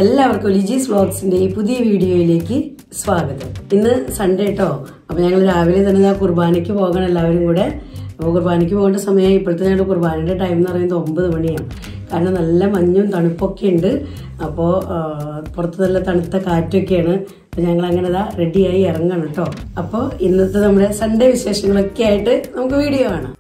എല്ലാവർക്കും ലിജീസ് വ്ളോഗ്സിന്റെ ഈ പുതിയ വീഡിയോയിലേക്ക് സ്വാഗതം ഇന്ന് സൺഡേ കേട്ടോ അപ്പൊ ഞങ്ങൾ രാവിലെ തന്നെ ആ കുർബാനയ്ക്ക് പോകണം എല്ലാവരും കൂടെ അപ്പോൾ കുർബാനയ്ക്ക് പോകേണ്ട സമയം ഇപ്പോഴത്തെ ഞങ്ങളുടെ കുർബാനയുടെ ടൈം എന്ന് പറയുന്നത് ഒമ്പത് മണിയാണ് കാരണം നല്ല മഞ്ഞും തണുപ്പൊക്കെ ഉണ്ട് അപ്പോൾ പുറത്ത് നല്ല തണുത്ത കാറ്റൊക്കെയാണ് അപ്പോൾ ഞങ്ങൾ അങ്ങനെ ഇതാ റെഡിയായി ഇറങ്ങണം കേട്ടോ അപ്പോൾ ഇന്നത്തെ നമ്മുടെ സൺഡേ വിശേഷങ്ങളൊക്കെ ആയിട്ട് നമുക്ക് വീഡിയോ കാണാം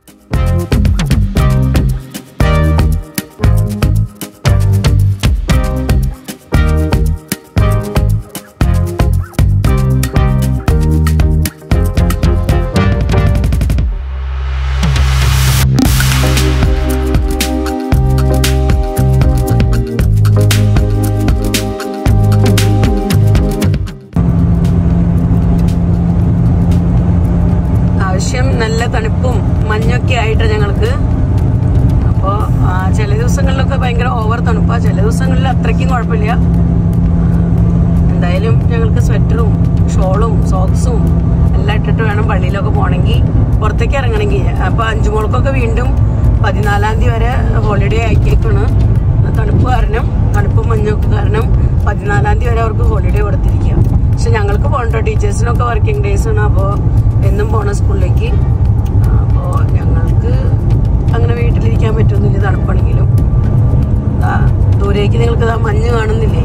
ആവശ്യം നല്ല തണുപ്പും മഞ്ഞൊക്കെ ആയിട്ട് ഞങ്ങൾക്ക് അപ്പോൾ ചില ദിവസങ്ങളിലൊക്കെ ഭയങ്കര ഓവർ തണുപ്പാ ചില ദിവസങ്ങളിൽ അത്രയ്ക്കും കുഴപ്പമില്ല എന്തായാലും ഞങ്ങൾക്ക് സ്വെറ്ററും ഷോളും സോക്സും എല്ലാം ഇട്ടിട്ട് വേണം പള്ളിയിലൊക്കെ പോകണമെങ്കിൽ പുറത്തേക്ക് ഇറങ്ങണമെങ്കിൽ അപ്പോൾ അഞ്ചുമോൾക്കൊക്കെ വീണ്ടും പതിനാലാം തീയതി വരെ ഹോളിഡേ ആക്കിയേക്കാണ് തണുപ്പ് കാരണം തണുപ്പും മഞ്ഞൊക്കെ കാരണം പതിനാലാം തീയതി വരെ അവർക്ക് ഹോളിഡേ കൊടുത്തിരിക്കുക പക്ഷെ ഞങ്ങൾക്ക് പോകണ്ടോ ടീച്ചേഴ്സിനൊക്കെ വർക്കിംഗ് ഡേയ്സ് ആണ് അപ്പോൾ എന്നും പോകണം സ്കൂളിലേക്ക് അപ്പോൾ ഞങ്ങൾക്ക് അങ്ങനെ വീട്ടിലിരിക്കാൻ പറ്റുന്നില്ല തണുപ്പാണെങ്കിലും ദാ ദൂരേക്ക് നിങ്ങൾക്ക് ഇതാ മഞ്ഞ് കാണുന്നില്ലേ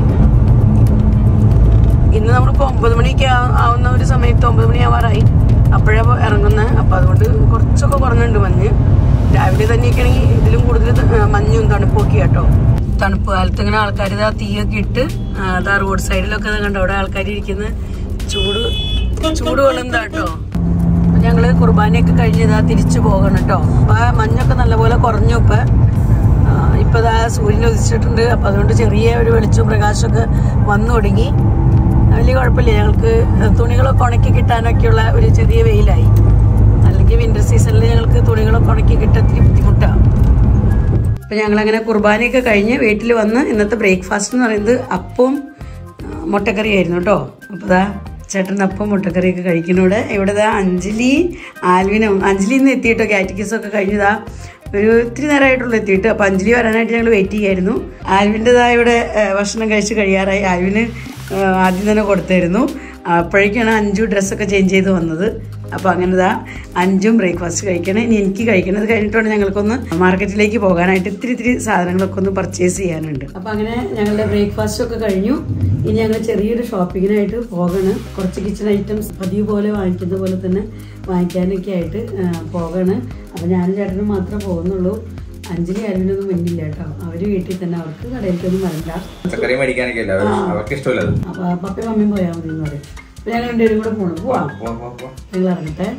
ഇന്ന് നമ്മളിപ്പോ ഒമ്പത് മണിക്ക് ആ- ആവുന്ന ഒരു സമയത്ത് ഒമ്പത് മണി ആവാറായി അപ്പോഴേ ഇറങ്ങുന്നത് അപ്പൊ അതുകൊണ്ട് കുറച്ചൊക്കെ കുറഞ്ഞുണ്ട് മഞ്ഞ് രാവിലെ തന്നെയൊക്കെ ആണെങ്കിൽ ഇതിലും കൂടുതൽ ത- ആ, മഞ്ഞും തണുപ്പും ഒക്കെ കേട്ടോ തണുപ്പ് കാലത്ത് ഇങ്ങനെ ആൾക്കാർ ഇതാ തീയൊക്കെ ഇട്ട് ആ, അതാ റോഡ് സൈഡിലൊക്കെ ഇതാ കണ്ടോ അവിടെ ആൾക്കാർ ഇരിക്കുന്ന ചൂട് ചൂട് കൊള്ളുന്നതാ കേട്ടോ അപ്പൊ ഞങ്ങള് കുർബാനയൊക്കെ കഴിഞ്ഞ് ഇതാ തിരിച്ചു പോകണം കേട്ടോ അപ്പൊ ആ മഞ്ഞൊക്കെ നല്ലപോലെ കുറഞ്ഞു ഇപ്പൊ ആ, ഇപ്പൊ ദാ സൂര്യൻ ഉദിച്ചിട്ടുണ്ട് അപ്പൊ അതുകൊണ്ട് ചെറിയ ഒരു വെളിച്ചവും പ്രകാശമൊക്കെ വന്നു തുടങ്ങി വലിയ കുഴപ്പമില്ല ഞങ്ങൾക്ക് തുണികളൊക്കെ ഉണക്കി കിട്ടാനൊക്കെയുള്ള ഒരു ചെറിയ വെയിലായി അല്ലെങ്കിൽ വിന്റർ സീസണിൽ ഞങ്ങൾക്ക് തുണികളൊക്കെ ഉണക്കി കിട്ടാൻ ഇത്തിരി ബുദ്ധിമുട്ടാണ് അപ്പൊ ഞങ്ങളങ്ങനെ കുർബാനയൊക്കെ കഴിഞ്ഞ് വീട്ടിൽ വന്ന് ഇന്നത്തെ ബ്രേക്ക്ഫാസ്റ്റ് എന്ന് പറയുന്നത് അപ്പവും ആ, മുട്ടക്കറി ആയിരുന്നു കേട്ടോ അപ്പോൾ ദാ ചേട്ടൻ അപ്പം മുട്ടക്കറിയൊക്കെ കഴിക്കുന്നൂടെ ഇവിടെ ദാ അഞ്ജലി ആൽവിനും അഞ്ജലി ഇന്ന് എത്തിയിട്ടോ കാറ്റഗീസൊക്കെ കഴിഞ്ഞതാ ഒരു ഇത്തിരി നേരമായിട്ടുള്ളൂ എത്തിയിട്ട് അപ്പോൾ അഞ്ജലി വരാനായിട്ട് ഞങ്ങൾ വെയിറ്റ് ചെയ്യായിരുന്നു ആൽവിൻ്റെതാ ഇവിടെ ആ, ഭക്ഷണം കഴിച്ച് കഴിയാറായി ആൽവിന് ആ, ആദ്യം തന്നെ കൊടുത്തായിരുന്നു അപ്പോഴേക്കാണ് അഞ്ചു ഡ്രസ്സൊക്കെ ചേഞ്ച് ചെയ്ത് വന്നത് അപ്പോൾ അങ്ങനെ ദാ അഞ്ചും ബ്രേക്ക്ഫാസ്റ്റ് കഴിക്കണം ഇനി എനിക്ക് കഴിക്കണത് കഴിഞ്ഞിട്ടാണ് ഞങ്ങൾക്കൊന്ന് മാർക്കറ്റിലേക്ക് പോകാനായിട്ട് ഇത്തിരി ഇത്തിരി സാധനങ്ങളൊക്കെ ഒന്ന് പർച്ചേസ് ചെയ്യാനുണ്ട് അപ്പോൾ അങ്ങനെ ഞങ്ങളുടെ ബ്രേക്ക്ഫാസ്റ്റ് ഒക്കെ കഴിഞ്ഞു ഇനി ഞങ്ങൾ ചെറിയൊരു ഷോപ്പിങ്ങിനായിട്ട് പോകണ് കുറച്ച് കിച്ചൺ ഐറ്റംസ് പതിവ് പോലെ വാങ്ങിക്കുന്ന പോലെ തന്നെ വാങ്ങിക്കാനൊക്കെ ആയിട്ട് ആ, പോകണ് അപ്പോൾ ഞാനും ചേട്ടനും മാത്രമേ പോകുന്നുള്ളൂ അഞ്ജലി അരുവിനൊന്നും മുന്നില്ല കേട്ടോ അവർ വീട്ടിൽ തന്നെ അവർക്ക് കടയിലേക്കൊന്നും വരണ്ട പച്ചക്കറി മേടിക്കാനൊക്കെ അല്ലേ അവർ അവർക്ക് ഇഷ്ടമല്ല അത് അപ്പോൾ പപ്പയും മമ്മിയും പോയാൽ മതി എന്ന് പറയും അപ്പോൾ ഞങ്ങൾ രണ്ടുപേരും കൂടെ പോകണം പോവാം പോ, പോ, പോ. നിങ്ങൾ ഇറങ്ങട്ടെ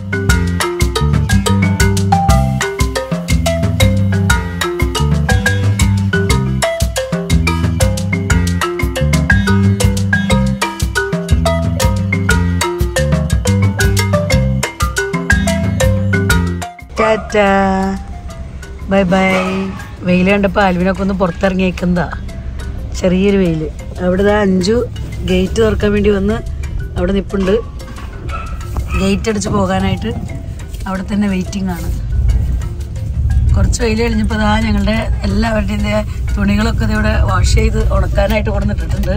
ടാറ്റാ ബൈ ബൈ വെയിൽ കണ്ടപ്പോൾ ആൽവിനൊക്കെ ഒന്ന് പുറത്തിറങ്ങിയേക്കുന്നതാ ചെറിയൊരു വെയിൽ അവിടെ ദാ അഞ്ചു ഗേറ്റ് തുറക്കാൻ വേണ്ടി വന്ന് അവിടെ നിൽപ്പുണ്ട് ഗേറ്റ് അടിച്ച് പോകാനായിട്ട് അവിടെ തന്നെ വെയിറ്റിംഗ് ആണ് കുറച്ച് വെയിൽ കഴിഞ്ഞപ്പോൾ ദാ ഞങ്ങളുടെ എല്ലാവരുടെയും ദേ തുണികളൊക്കെ ദേ ഇവിടെ വാഷ് ചെയ്ത് ഉണക്കാനായിട്ട് കൊടുത്തിട്ടുണ്ട്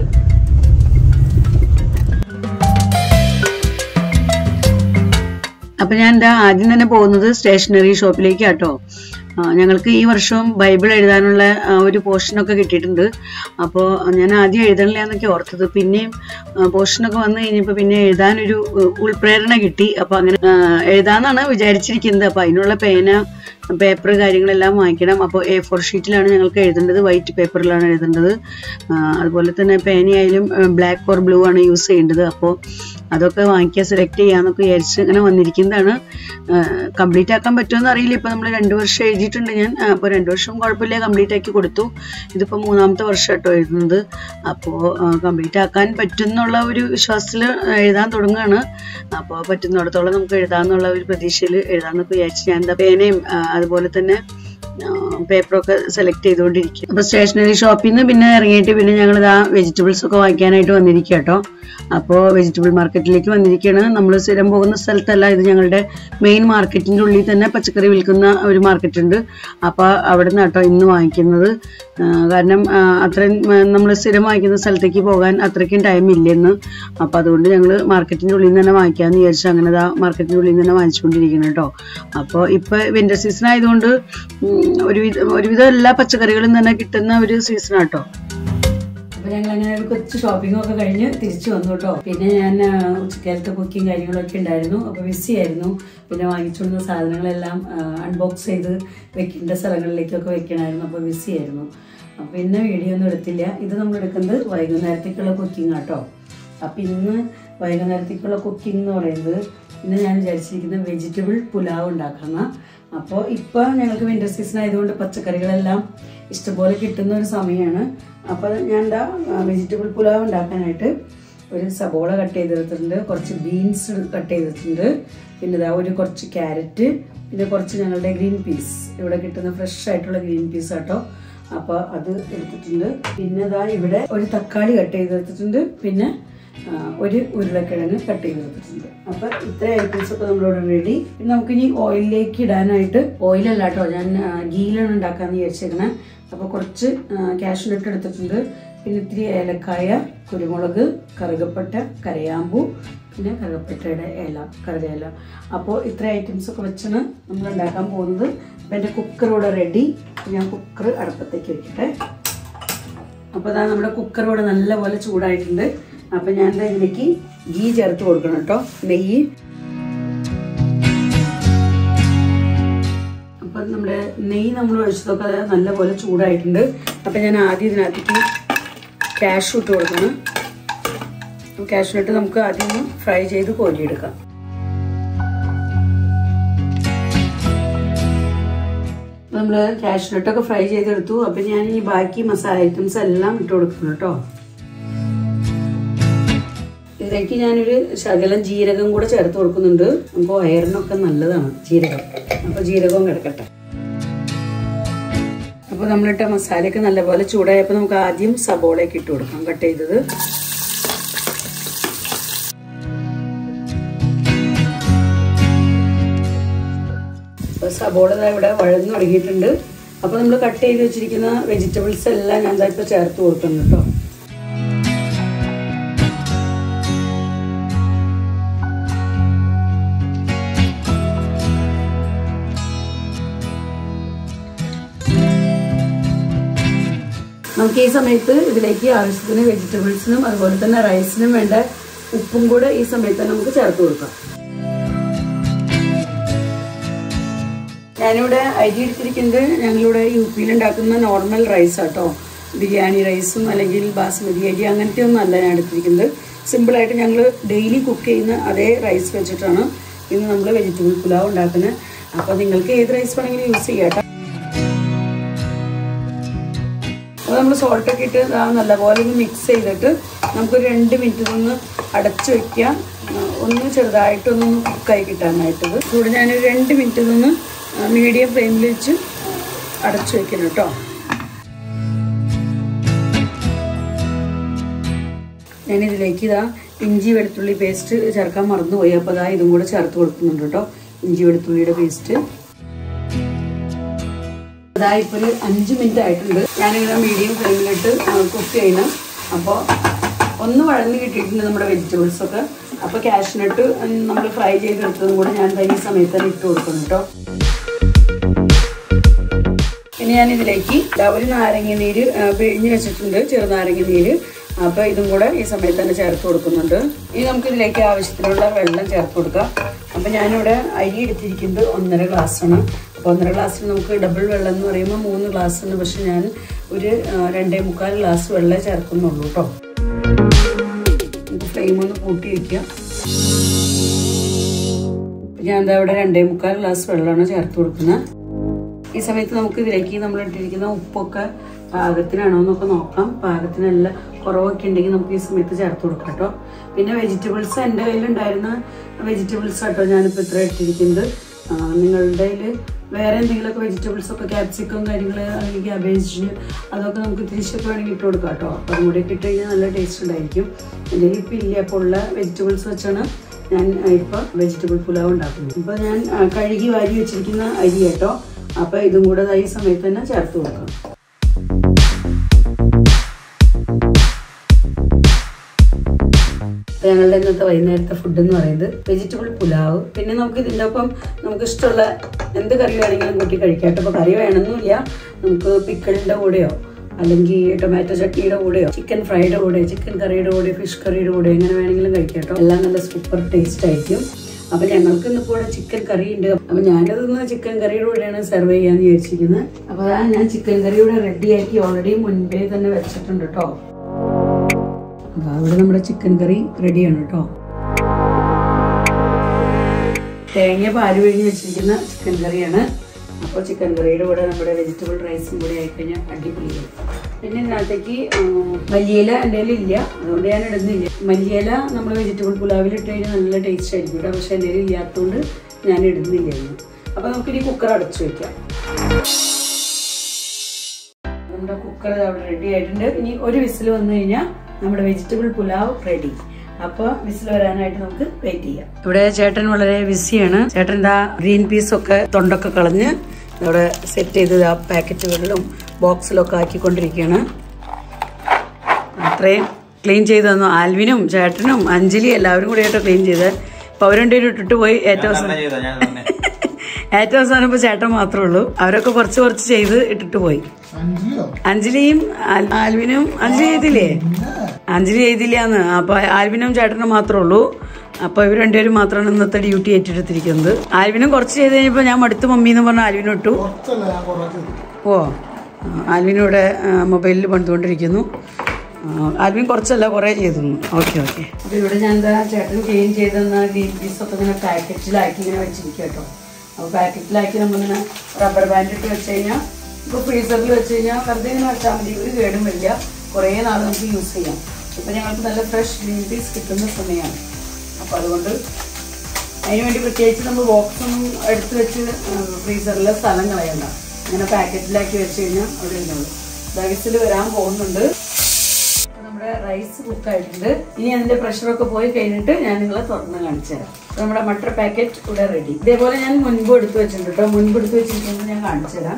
അപ്പൊ ഞാൻ എന്താ ആദ്യം തന്നെ പോകുന്നത് സ്റ്റേഷനറി ഷോപ്പിലേക്ക് കേട്ടോ ഞങ്ങൾക്ക് ഈ വർഷവും ബൈബിൾ എഴുതാനുള്ള ആ, ഒരു പോർഷനൊക്കെ കിട്ടിയിട്ടുണ്ട് അപ്പോൾ ഞാൻ ആദ്യം എഴുതണില്ല എന്നൊക്കെ ഓർത്തത് പിന്നെയും പോർഷനൊക്കെ വന്നു കഴിഞ്ഞപ്പോൾ പിന്നെ എഴുതാനൊരു ഉ- ഉൾപ്രേരണ കിട്ടി അപ്പോൾ അങ്ങനെ ആ, എഴുതാന്നാണ് വിചാരിച്ചിരിക്കുന്നത് അപ്പോൾ അതിനുള്ള പേന പേപ്പർ കാര്യങ്ങളെല്ലാം വാങ്ങിക്കണം അപ്പോൾ എ ഫോർ ഷീറ്റിലാണ് ഞങ്ങൾക്ക് എഴുതേണ്ടത് വൈറ്റ് പേപ്പറിലാണ് എഴുതേണ്ടത് ആ, അതുപോലെ തന്നെ പേനയായാലും ബ്ലാക്ക് ഓർ ബ്ലൂ ആണ് യൂസ് ചെയ്യേണ്ടത് അപ്പോൾ അതൊക്കെ വാങ്ങിക്കാൻ സെലക്ട് ചെയ്യാന്നൊക്കെ വിചാരിച്ച് ഇങ്ങനെ വന്നിരിക്കുന്നതാണ് കംപ്ലീറ്റ് ആക്കാൻ പറ്റുമെന്ന് അറിയില്ല ഇപ്പൊ നമ്മൾ രണ്ടു വർഷം എഴുതിയിട്ടുണ്ട് ഞാൻ അപ്പോൾ രണ്ടു വർഷം കുഴപ്പമില്ല കംപ്ലീറ്റ് ആക്കി കൊടുത്തു ഇതിപ്പോൾ മൂന്നാമത്തെ വർഷം കേട്ടോ എഴുതുന്നത് അപ്പോൾ കംപ്ലീറ്റ് ആക്കാൻ പറ്റുന്നുള്ള ഒരു വിശ്വാസത്തിൽ എഴുതാൻ തുടങ്ങുകയാണ് അപ്പോൾ പറ്റുന്നിടത്തോളം നമുക്ക് എഴുതാന്നുള്ള ഒരു പ്രതീക്ഷയിൽ എഴുതാന്നൊക്കെ വിചാരിച്ച് ഞാൻ എന്താ പേനയും ആ, അതുപോലെ തന്നെ ആ, പേപ്പറൊക്കെ സെലക്ട് ചെയ്തുകൊണ്ടിരിക്കുക അപ്പോൾ സ്റ്റേഷനറി ഷോപ്പിൽ നിന്ന് പിന്നെ ഇറങ്ങിയിട്ട് പിന്നെ ഞങ്ങൾ ഇതാ വെജിറ്റബിൾസ് ഒക്കെ വാങ്ങിക്കാനായിട്ട് വന്നിരിക്കുക കേട്ടോ അപ്പോൾ വെജിറ്റബിൾ മാർക്കറ്റിലേക്ക് വന്നിരിക്കുകയാണ് നമ്മൾ സ്ഥിരം പോകുന്ന സ്ഥലത്തല്ല ഇത് ഞങ്ങളുടെ മെയിൻ മാർക്കറ്റിൻ്റെ ഉള്ളിൽ തന്നെ പച്ചക്കറി വിൽക്കുന്ന ഒരു മാർക്കറ്റ് ഉണ്ട് അപ്പോൾ അവിടെ നിന്ന് കേട്ടോ ഇന്ന് വാങ്ങിക്കുന്നത് ആ, കാരണം ആ, അത്രയും നമ്മൾ സ്ഥിരം വാങ്ങിക്കുന്ന സ്ഥലത്തേക്ക് പോകാൻ അത്രയ്ക്കും ടൈം ഇല്ലെന്ന് അപ്പോൾ അതുകൊണ്ട് ഞങ്ങൾ മാർക്കറ്റിൻ്റെ ഉള്ളിൽ നിന്ന് തന്നെ വാങ്ങിക്കാമെന്ന് വിചാരിച്ചു അങ്ങനെ ദാ മാർക്കറ്റിൻ്റെ ഉള്ളിൽ നിന്ന് തന്നെ വാങ്ങിച്ചുകൊണ്ടിരിക്കണം കേട്ടോ അപ്പോൾ ഇപ്പോൾ വിൻ്റർ സീസൺ ആയതുകൊണ്ട് ഉം, ഒരുവിധ ഒരുവിധം എല്ലാ പച്ചക്കറികളും തന്നെ കിട്ടുന്ന ഒരു സീസൺ ആട്ടോ അപ്പൊ ഞങ്ങൾ അങ്ങനെ ഒരു കൊച്ചു ഷോപ്പിംഗ് ഒക്കെ കഴിഞ്ഞ് തിരിച്ചു വന്നു കേട്ടോ പിന്നെ ഞാൻ ആ, ഉച്ചക്കാലത്തെ കുക്കിംഗ് കാര്യങ്ങളൊക്കെ ഉണ്ടായിരുന്നു അപ്പൊ ബിസി ആയിരുന്നു പിന്നെ വാങ്ങിച്ചുകൊണ്ട സാധനങ്ങളെല്ലാം അൺബോക്സ് ചെയ്ത് വെക്കേണ്ട സ്ഥലങ്ങളിലേക്കൊക്കെ വെക്കണമായിരുന്നു അപ്പൊ ബിസി ആയിരുന്നു അപ്പൊ പിന്നെ വീഡിയോ ഒന്നും എടുത്തില്ല ഇത് നമ്മൾ എടുക്കുന്നത് വൈകുന്നേരത്തേക്കുള്ള കുക്കിംഗ് ആട്ടോ അപ്പൊ ഇന്ന് വൈകുന്നേരത്തേക്കുള്ള കുക്കിംഗ് എന്ന് പറയുന്നത് ഇന്ന് ഞാൻ വിചാരിച്ചിരിക്കുന്നത് വെജിറ്റബിൾ പുലാവ് ഉണ്ടാക്കുന്ന അപ്പോൾ ഇപ്പോൾ ഞങ്ങൾക്ക് വിൻ്റർ സീസൺ ആയതുകൊണ്ട് പച്ചക്കറികളെല്ലാം ഇഷ്ടംപോലെ കിട്ടുന്ന ഒരു സമയമാണ് അപ്പോൾ ഞാൻ എന്താ വെജിറ്റബിൾ പുലാവ് ഉണ്ടാക്കാനായിട്ട് ഒരു സബോള കട്ട് ചെയ്തെടുത്തിട്ടുണ്ട് കുറച്ച് ബീൻസ് കട്ട് ചെയ്തിട്ടുണ്ട് പിന്നെ ഇതാ ഒരു കുറച്ച് ക്യാരറ്റ് പിന്നെ കുറച്ച് ഞങ്ങളുടെ ഗ്രീൻ പീസ് ഇവിടെ കിട്ടുന്ന ഫ്രഷ് ആയിട്ടുള്ള ഗ്രീൻ പീസ് ആട്ടോ അപ്പോൾ അത് എടുത്തിട്ടുണ്ട് പിന്നെ ഇതാ ഇവിടെ ഒരു തക്കാളി കട്ട് ചെയ്തെടുത്തിട്ടുണ്ട് പിന്നെ ആ, ഒരു ഉരുളക്കിഴങ്ങ് കട്ട് ചെയ്ത് വെച്ചിട്ടുണ്ട് അപ്പൊ ഇത്ര ഐറ്റംസ് ഒക്കെ നമ്മളിവിടെ റെഡി പിന്നെ നമുക്കിനി ഓയിലിലേക്ക് ഇടാനായിട്ട് ഓയിലല്ല കേട്ടോ ഞാൻ ആ, ഗീലാണ് ഉണ്ടാക്കാന്ന് വിചാരിച്ചേക്കണേ അപ്പൊ കുറച്ച് കാഷ്നട്ട് എടുത്തിട്ടുണ്ട് പിന്നെ ഇത്തിരി ഏലക്കായ കുരുമുളക് കറുകപ്പട്ട കരയാമ്പൂ പിന്നെ കറുകപ്പട്ടയുടെ ഇല കറുകയില അപ്പോൾ ഇത്ര ഐറ്റംസ് ഒക്കെ വെച്ചാണ് നമ്മൾ ഉണ്ടാക്കാൻ പോകുന്നത് അപ്പം എൻ്റെ കുക്കർ ഇവിടെ റെഡി ഞാൻ കുക്കർ അടുപ്പത്തേക്ക് വെക്കട്ടെ അപ്പോൾ അതാ നമ്മുടെ കുക്കർ ഇവിടെ നല്ലപോലെ ചൂടായിട്ടുണ്ട് അപ്പോൾ ഞാൻ ദാ ഇതിലേക്ക് ഗീ ചേർത്ത് കൊടുക്കണം കേട്ടോ നെയ്യ് അപ്പം നമ്മുടെ നെയ്യ് നമ്മൾ ഒഴിച്ചതൊക്കെ അത് നല്ലപോലെ ചൂടായിട്ടുണ്ട് അപ്പം ഞാൻ ആദ്യം ഇതിനകത്തേക്ക് ക്യാഷ് ഇട്ട് കൊടുക്കണം ക്യാഷ് ഇട്ട് നമുക്ക് ആദ്യം ഒന്ന് ഫ്രൈ ചെയ്ത് കോരിയെടുക്കാം നമ്മൾ കാഷ്നട്ടൊക്കെ ഫ്രൈ ചെയ്തെടുത്തു അപ്പം ഞാൻ ഈ ബാക്കി മസാല ഐറ്റംസ് എല്ലാം ഇട്ട് കൊടുക്കുന്നു കേട്ടോ ഇതിലേക്ക് ഞാനൊരു ശകലം ജീരകം കൂടെ ചേർത്ത് കൊടുക്കുന്നുണ്ട് നമുക്ക് വയറിനൊക്കെ നല്ലതാണ് ജീരകം അപ്പൊ ജീരകവും കിടക്കട്ടെ അപ്പൊ നമ്മളിട്ട മസാലയൊക്കെ നല്ലപോലെ ചൂടായപ്പോൾ നമുക്ക് ആദ്യം സബോളയൊക്കെ ഇട്ട് കൊടുക്കാം കട്ട് ചെയ്തത് അപ്പൊ സബോള ദാ ഇവിടെ വഴന്നു തുടങ്ങിയിട്ടുണ്ട് അപ്പൊ നമ്മൾ കട്ട് ചെയ്ത് വെച്ചിരിക്കുന്ന വെജിറ്റബിൾസ് എല്ലാം ഞാൻ ദാ ഇപ്പൊ ചേർത്ത് കൊടുക്കുന്നു കേട്ടോ നമുക്ക് ഈ സമയത്ത് ഇതിലേക്ക് ആവശ്യത്തിന് വെജിറ്റബിൾസിനും അതുപോലെ തന്നെ റൈസിനും വേണ്ട ഉപ്പും കൂടെ ഈ സമയത്ത് തന്നെ നമുക്ക് ചേർത്ത് കൊടുക്കാം ഞാനിവിടെ അരി എടുത്തിരിക്കുന്നത് ഞങ്ങളിവിടെ യു പിയിൽ ഉണ്ടാക്കുന്ന നോർമൽ റൈസ് ആട്ടോ ബിരിയാണി റൈസും അല്ലെങ്കിൽ ബാസ്മതി അരി അങ്ങനത്തെ ഒന്നും അല്ല ഞാൻ എടുത്തിരിക്കുന്നത് സിമ്പിളായിട്ട് ഞങ്ങൾ ഡെയിലി കുക്ക് ചെയ്യുന്ന അതേ റൈസ് വെച്ചിട്ടാണ് ഇന്ന് നമ്മൾ വെജിറ്റബിൾ പുലാവ് ഉണ്ടാക്കുന്നത് അപ്പോൾ നിങ്ങൾക്ക് ഏത് റൈസ് വേണമെങ്കിലും യൂസ് ചെയ്യാം കേട്ടോ അപ്പോൾ നമ്മൾ സോൾട്ടൊക്കെ ഇട്ട് ദാ നല്ലപോലെ ഒന്ന് മിക്സ് ചെയ്തിട്ട് നമുക്കൊരു രണ്ട് മിനിറ്റ് ഒന്ന് അടച്ചു വെക്കുക ആ, ഒന്ന് ചെറുതായിട്ടൊന്ന് കുക്കായി കിട്ടാനായിട്ടത് ഇവിടെ ഞാനൊരു രണ്ട് മിനിറ്റ് നിന്ന് മീഡിയം ഫ്ലെയിമിൽ വെച്ച് അടച്ചു വെക്കണം കേട്ടോ ഞാനിതിലേക്ക് ഇതാ ഇഞ്ചി വെളുത്തുള്ളി പേസ്റ്റ് ചേർക്കാൻ മറന്നുപോയി അപ്പോൾ അതാ ഇതും കൂടെ ചേർത്ത് കൊടുക്കുന്നുണ്ട് കേട്ടോ ഇഞ്ചി വെളുത്തുള്ളിയുടെ പേസ്റ്റ് അതാ ഇപ്പോൾ ഒരു അഞ്ച് മിനിറ്റ് ആയിട്ടുണ്ട് ഞാനിങ്ങനെ മീഡിയം ഫ്ലെയിമിലിട്ട് കുക്ക് ചെയ്യണം അപ്പോൾ ഒന്ന് വഴന്ന് കിട്ടിയിട്ടുണ്ട് നമ്മുടെ വെജിറ്റബിൾസ് ഒക്കെ അപ്പോൾ കാഷ്നട്ട് നമ്മൾ ഫ്രൈ ചെയ്തെടുത്തതും കൂടെ ഞാൻ ദാ ഈ സമയത്ത് തന്നെ ഇട്ട് കൊടുക്കുന്നു കേട്ടോ ഇനി ഞാൻ ഇതിലേക്ക് ദാ ഒരു നാരങ്ങ നീര് ആ, പിഴിഞ്ഞ് വെച്ചിട്ടുണ്ട് ചെറുനാരങ്ങ നീര് അപ്പോൾ ഇതും കൂടെ ഈ സമയത്ത് തന്നെ ചേർത്ത് കൊടുക്കുന്നുണ്ട് ഇനി നമുക്ക് ഇതിലേക്ക് ആവശ്യത്തിനുള്ള വെള്ളം ചേർത്ത് കൊടുക്കാം അപ്പോൾ ഞാനിവിടെ അരി എടുത്തിരിക്കുന്നത് ഒന്നര ഗ്ലാസ്സാണ് അപ്പോൾ ഒന്നര ഗ്ലാസ്സിന് നമുക്ക് ഡബിൾ വെള്ളം എന്ന് പറയുമ്പോൾ മൂന്ന് ഗ്ലാസ് ഉണ്ട് പക്ഷെ ഞാൻ ഒരു ആ, രണ്ടേ മുക്കാൽ ഗ്ലാസ് വെള്ളം ചേർക്കുന്നുള്ളൂ കേട്ടോ നമുക്ക് ഫ്ലെയിം ഒന്ന് കൂട്ടി വയ്ക്കുക ഞാൻ എന്താ ഇവിടെ രണ്ടേ മുക്കാൽ ഗ്ലാസ് വെള്ളമാണ് ചേർത്ത് കൊടുക്കുന്നത് ഈ സമയത്ത് നമുക്ക് ഇതിലേക്ക് നമ്മൾ ഇട്ടിരിക്കുന്ന ഉപ്പൊക്കെ പാകത്തിനാണോ എന്നൊക്കെ നോക്കാം പാകത്തിനല്ല കുറവൊക്കെ ഉണ്ടെങ്കിൽ നമുക്ക് ഈ സമയത്ത് ചേർത്ത് കൊടുക്കാം കേട്ടോ പിന്നെ വെജിറ്റബിൾസ് എൻ്റെ കയ്യിലുണ്ടായിരുന്ന വെജിറ്റബിൾസ് ആട്ടോ ഞാനിപ്പോൾ ഇത്ര ഇട്ടിരിക്കുന്നത് ആ, നിങ്ങളുടെ കയ്യിൽ വേറെ എന്തെങ്കിലുമൊക്കെ വെജിറ്റബിൾസ് ഒക്കെ ക്യാപ്സിക്കം കാര്യങ്ങൾ അല്ലെങ്കിൽ ക്യാബേജ് അതൊക്കെ നമുക്ക് തിരിച്ചൊക്കെ വേണമെങ്കിൽ ഇട്ട് കൊടുക്കാം കേട്ടോ അപ്പോൾ അതും കൂടി ഒക്കെ ഇട്ട് കഴിഞ്ഞാൽ നല്ല ടേസ്റ്റ് ഉണ്ടായിരിക്കും എൻ്റെ ഇപ്പം ഇല്ല അപ്പോൾ ഉള്ള വെജിറ്റബിൾസ് വെച്ചാണ് ഞാൻ ഇപ്പോൾ വെജിറ്റബിൾ പുലാവ് ഉണ്ടാക്കുന്നത് ഇപ്പോൾ ഞാൻ ആ, കഴുകി വാരി വെച്ചിരിക്കുന്ന അരി കേട്ടോ അപ്പോൾ ഇതും കൂടെ ദാ ഈ സമയത്ത് തന്നെ ചേർത്ത് കൊടുക്കാം അപ്പോൾ ഞങ്ങളുടെ ഇന്നത്തെ വൈകുന്നേരത്തെ ഫുഡ് എന്ന് പറയുന്നത് വെജിറ്റബിൾ പുലാവ് പിന്നെ നമുക്ക് ഇതിൻ്റെ ഒപ്പം നമുക്ക് ഇഷ്ടമുള്ള എന്ത് കറി വേണമെങ്കിലും കൂട്ടി കഴിക്കാം കേട്ടോ അപ്പോൾ കറി വേണമെന്നില്ല നമുക്ക് പിക്കിളിൻ്റെ കൂടെയോ അല്ലെങ്കിൽ ടൊമാറ്റോ ചട്നിയുടെ കൂടെയോ ചിക്കൻ ഫ്രൈയുടെ കൂടെ ചിക്കൻ കറിയുടെ കൂടെ ഫിഷ് കറിയുടെ കൂടെ എങ്ങനെ വേണമെങ്കിലും കഴിക്കാം കേട്ടോ എല്ലാം നല്ല സൂപ്പർ ടേസ്റ്റ് ആയിരിക്കും അപ്പം ഞങ്ങൾക്ക് ഇന്നിപ്പോൾ ഇവിടെ ചിക്കൻ കറി ഉണ്ട് അപ്പം ഞാനതൊന്ന് ചിക്കൻ കറിയുടെ കൂടെയാണ് സെർവ് ചെയ്യാന്ന് വിചാരിച്ചിരിക്കുന്നത് അപ്പോൾ അതാ ഞാൻ ചിക്കൻ കറിയുടെ റെഡിയാക്കി ഓൾറെഡി മുൻപേ തന്നെ വെച്ചിട്ടുണ്ട് കേട്ടോ അപ്പൊ അവിടെ നമ്മുടെ ചിക്കൻ കറി റെഡിയാണ് കേട്ടോ തേങ്ങ പാല് പിഴിഞ്ഞ് വെച്ചിരിക്കുന്ന ചിക്കൻ കറിയാണ് അപ്പോൾ ചിക്കൻ കറിയുടെ കൂടെ നമ്മുടെ വെജിറ്റബിൾ റൈസും കൂടി ആയിക്കഴിഞ്ഞാൽ അടിപൊളിയായി പിന്നെ ഇതിനകത്തേക്ക് ഉം, മല്ലിയില എൻ്റെ കയ്യിൽ ഇല്ല അതുകൊണ്ട് ഞാൻ ഇടുന്നില്ല മല്ലിയില നമ്മൾ വെജിറ്റബിൾ പുലാവിൽ ഇട്ട് കഴിഞ്ഞാൽ നല്ല ടേസ്റ്റ് ആയിരിക്കും കേട്ടോ പക്ഷേ എൻ്റെ കയ്യിൽ ഇല്ലാത്തതുകൊണ്ട് ഞാൻ ഇടുന്നില്ല ഇന്ന് അപ്പോൾ നമുക്കിനി കുക്കർ അടച്ചു വെക്കാം നമ്മുടെ കുക്കർ അവിടെ റെഡി ആയിട്ടുണ്ട് ഇനി ഒരു വിസിൽ വന്നു കഴിഞ്ഞാൽ നമ്മുടെ വെജിറ്റബിൾ പുലാവ് റെഡി അപ്പൊ വിസിൽ വരാനായിട്ട് നമുക്ക് വെയിറ്റ് ചെയ്യാം ഇവിടെ ചേട്ടൻ വളരെ ബിസിയാണ് ചേട്ടൻ എന്താ ഗ്രീൻ പീസ് ഒക്കെ തൊണ്ടൊക്കെ കളഞ്ഞ് ഇവിടെ സെറ്റ് ചെയ്ത് ആ പാക്കറ്റുകളിലും ബോക്സിലൊക്കെ ആക്കിക്കൊണ്ടിരിക്കുകയാണ് അത്രയും ക്ലീൻ ചെയ്ത് തന്നു ആൽവിനും ചേട്ടനും അഞ്ജലി എല്ലാവരും കൂടിയായിട്ട് ക്ലീൻ ചെയ്ത് അപ്പൊ അവർ രണ്ടുപേരും ഇട്ടിട്ട് പോയി ഏറ്റവും അവസാനം ചെയ്തോ ഞാൻ തന്നെ ഏറ്റവും അവസാനം ഇപ്പൊ ചേട്ടൻ മാത്രമേ ഉള്ളൂ അവരൊക്കെ കുറച്ച് കുറച്ച് ചെയ്ത് ഇട്ടിട്ട് പോയി അഞ്ജലിയും ആൽ- ആൽവിനും അഞ്ജലി ചെയ്തില്ലേ അഞ്ജലി ചെയ്തില്ലാന്ന് അപ്പൊ ആൽവിനും ചേട്ടനും മാത്രമേ ഉള്ളൂ അപ്പൊ ഇവർ രണ്ടുപേരും മാത്രമാണ് ഇന്നത്തെ ഡ്യൂട്ടി ഏറ്റെടുത്തിരിക്കുന്നത് ആൽവിനും കുറച്ച് ചെയ്ത് കഴിഞ്ഞപ്പോ ഞാൻ മടുത്ത് മമ്മി എന്ന് പറഞ്ഞ ആൽവിനും ഇട്ടു ഓ ആ, ആൽവിനും ഇവിടെ മൊബൈലിൽ പണിതുകൊണ്ടിരിക്കുന്നു ആ, ആൽവിൻ കുറച്ചല്ല കുറേ ചെയ്തു ഓക്കെ ഓക്കെ അപ്പൊ ഇവിടെ ഞാൻ എന്താ ചേട്ടൻ ക്ലീൻ ചെയ്തെന്ന ഗ്രീൻ പീസ് ഒക്കെ ഇങ്ങനെ പാക്കറ്റിലാക്കി ഇങ്ങനെ വെച്ചിരിക്കും കേട്ടോ അപ്പോൾ പാക്കറ്റിലാക്കി നമ്മളിങ്ങനെ റബ്ബർ ബാൻഡ് ഇട്ട് വെച്ച് കഴിഞ്ഞാൽ ഇപ്പോൾ ഫ്രീസറിൽ വെച്ച് കഴിഞ്ഞാൽ വെറുതെ ഇങ്ങനെ വെച്ചാൽ മതി ഒരു കേടും വരില്ല കുറേ നാൾ നമുക്ക് യൂസ് ചെയ്യാം ഇപ്പം ഞങ്ങൾക്ക് നല്ല ഫ്രഷ് ഗ്രീൻ പീസ് കിട്ടുന്ന സമയമാണ് അപ്പോൾ അതുകൊണ്ട് അതിന് വേണ്ടി പ്രത്യേകിച്ച് നമ്മൾ ബോക്സ് ഒന്നും എടുത്ത് വെച്ച് ഫ്രീസറിൽ സ്ഥലം കളയണ്ട ഇങ്ങനെ പാക്കറ്റിലാക്കി വെച്ച് കഴിഞ്ഞാൽ അവിടെ ഇരുന്നുള്ളൂ ദവിസിൽ വരാൻ പോകുന്നുണ്ട് അപ്പൊ നമ്മുടെ റൈസ് കുക്ക് ആയിട്ടുണ്ട് ഇനി അതിന്റെ പ്രഷറൊക്കെ പോയി കഴിഞ്ഞിട്ട് ഞാൻ നിങ്ങളെ തുറന്ന് കാണിച്ചു തരാം അപ്പൊ നമ്മുടെ മട്ടർ പാക്കറ്റ് ഇവിടെ റെഡി ഇതേപോലെ ഞാൻ മുൻപ് എടുത്തു വെച്ചിട്ടുണ്ട് കേട്ടോ മുൻപ് എടുത്തു വെച്ചിരിക്കുന്നത് ഞാൻ കാണിച്ചു തരാം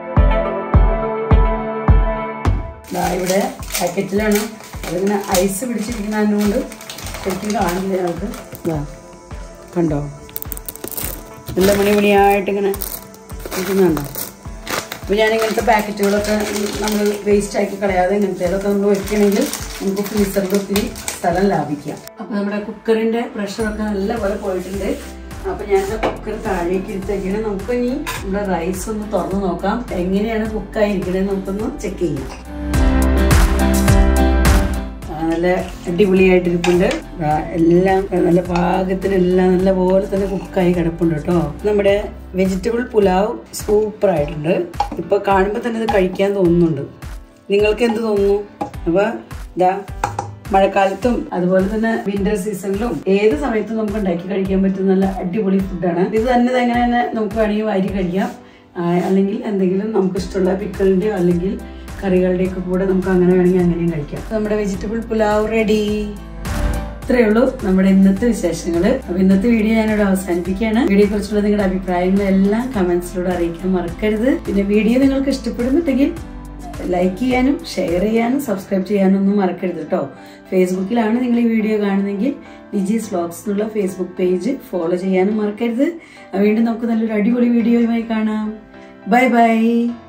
ദാ ഇവിടെ പാക്കറ്റിലാണ് അതിങ്ങനെ ഐസ് പിടിച്ചിരിക്കുന്നതിനുകൊണ്ട് ശരിക്കും കാണില്ല ഞങ്ങൾക്ക് ഇതാ കണ്ടോ നല്ല മണിമണിയായിട്ട് ഇങ്ങനെ ഇരിക്കുന്നുണ്ടോ അപ്പോൾ ഞാൻ ഇങ്ങനത്തെ പാക്കറ്റുകളൊക്കെ നമ്മൾ വേസ്റ്റ് ആക്കി കളയാതെ ഇങ്ങനത്തേലൊക്കെ നമ്മൾ വെക്കണമെങ്കിൽ നമുക്ക് ഫ്രീസറിൽ ഒത്തിരി സ്ഥലം ലാഭിക്കാം അപ്പോൾ നമ്മുടെ കുക്കറിൻ്റെ പ്രഷറൊക്കെ നല്ലപോലെ പോയിട്ടുണ്ട് അപ്പോൾ ഞാൻ കുക്കർ താഴേക്ക് എടുത്തേക്കാണ് നമുക്ക് ഇനി നമ്മുടെ റൈസ് ഒന്ന് തുറന്ന് നോക്കാം എങ്ങനെയാണ് കുക്കായിരിക്കണേ നമുക്കൊന്ന് ചെക്ക് ചെയ്യാം ആ, നല്ല അടിപൊളിയായിട്ടിരിപ്പുണ്ട് ദാ എല്ലാം നല്ല പാകത്തിന് എല്ലാം നല്ല പോലെ തന്നെ കുക്കായി കിടപ്പുണ്ട് കേട്ടോ നമ്മുടെ വെജിറ്റബിൾ പുലാവ് സൂപ്പർ ആയിട്ടുണ്ട് ഇപ്പൊ കാണുമ്പോൾ തന്നെ ഇത് കഴിക്കാൻ തോന്നുന്നുണ്ട് നിങ്ങൾക്ക് എന്ത് തോന്നുന്നു അപ്പൊ ഇതാ മഴക്കാലത്തും അതുപോലെ തന്നെ വിന്റർ സീസണിലും ഏത് സമയത്തും നമുക്ക് ഉണ്ടാക്കി കഴിക്കാൻ പറ്റുന്ന നല്ല അടിപൊളി ഫുഡാണ് ഇത് തന്നെ എങ്ങനെ തന്നെ നമുക്ക് വേണമെങ്കിൽ വാരി കഴിക്കാം ആ, അല്ലെങ്കിൽ എന്തെങ്കിലും നമുക്ക് ഇഷ്ടമുള്ള പിക്കളിൻ്റെയോ അല്ലെങ്കിൽ കറികളുടെയൊക്കെ കൂടെ നമുക്ക് അങ്ങനെ വേണമെങ്കിൽ അങ്ങനെയും കഴിക്കാം അപ്പൊ നമ്മുടെ വെജിറ്റബിൾ പുലാവ് റെഡി ഇത്രയേ ഉള്ളൂ നമ്മുടെ ഇന്നത്തെ വിശേഷങ്ങൾ അപ്പൊ ഇന്നത്തെ വീഡിയോ ഞാനിവിടെ അവസാനിപ്പിക്കുകയാണ് വീഡിയോയെ കുറിച്ചുള്ള നിങ്ങളുടെ അഭിപ്രായങ്ങളെല്ലാം കമന്റ്സിലൂടെ അറിയിക്കാൻ മറക്കരുത് പിന്നെ വീഡിയോ നിങ്ങൾക്ക് ഇഷ്ടപ്പെടുന്നുണ്ടെങ്കിൽ ലൈക്ക് ചെയ്യാനും ഷെയർ ചെയ്യാനും സബ്സ്ക്രൈബ് ചെയ്യാനും ഒന്നും മറക്കരുത് കേട്ടോ ഫേസ്ബുക്കിലാണ് നിങ്ങൾ ഈ വീഡിയോ കാണുന്നതെങ്കിൽ ഡിജീസ് വ്ലോഗ്സ് എന്നുള്ള ഫേസ്ബുക്ക് പേജ് ഫോളോ ചെയ്യാനും മറക്കരുത് വീണ്ടും നമുക്ക് നല്ലൊരു അടിപൊളി വീഡിയോയുമായി കാണാം ബൈ ബൈ